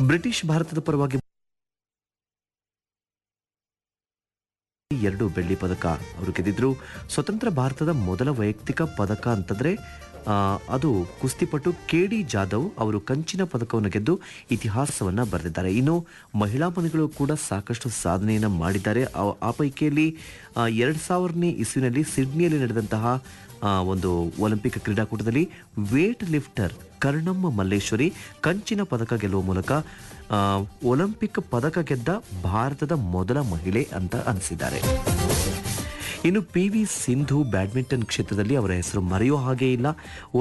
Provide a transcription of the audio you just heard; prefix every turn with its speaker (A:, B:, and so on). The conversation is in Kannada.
A: ಬ್ರಿಟಿಷ್ ಭಾರತದ ಪರವಾಗಿ ಎರಡು ಬೆಳ್ಳಿ ಪದಕ ಅವರು ಗೆದ್ದಿದ್ರು ಸ್ವತಂತ್ರ ಭಾರತದ ಮೊದಲ ವೈಯಕ್ತಿಕ ಪದಕ ಅಂತಂದ್ರೆ ಆ, ಅದು ಕುಸ್ತಿಪಟು ಕೆ ಡಿ ಜಾಧವ್ ಅವರು ಕಂಚಿನ ಪದಕವನ್ನು ಗೆದ್ದು ಇತಿಹಾಸವನ್ನ ಬರೆದಿದ್ದಾರೆ ಇನ್ನು ಮಹಿಳಾ ಮನೆಗಳು ಕೂಡ ಸಾಕಷ್ಟು ಸಾಧನೆಯನ್ನ ಮಾಡಿದ್ದಾರೆ ಆ- ಆ ಪೈಕಿಯಲ್ಲಿ ಎರಡ್ ಸಾವಿರನೇ ಇಸ್ವಿನಲ್ಲಿ ಸಿಡ್ನಿಯಲ್ಲಿ ನಡೆದಂತಹ ಆ, ಒಂದು ಒಲಿಂಪಿಕ್ ಕ್ರೀಡಾಕೂಟದಲ್ಲಿ ವೇಟ್ ಲಿಫ್ಟರ್ ಕರ್ಣಮ್ಮ ಮಲ್ಲೇಶ್ವರಿ ಕಂಚಿನ ಪದಕ ಗೆಲ್ಲುವ ಮೂಲಕ ಆ, ಒಲಿಂಪಿಕ್ ಪದಕ ಗೆದ್ದ ಭಾರತದ ಮೊದಲ ಮಹಿಳೆ ಅಂತ ಅನಿಸಿದ್ದಾರೆ ಇನ್ನು ಪಿ ವಿ ಸಿಂಧು ಬ್ಯಾಡ್ಮಿಂಟನ್ ಕ್ಷೇತ್ರದಲ್ಲಿ ಅವರ ಹೆಸರು ಮರೆಯೋ ಹಾಗೆ ಇಲ್ಲ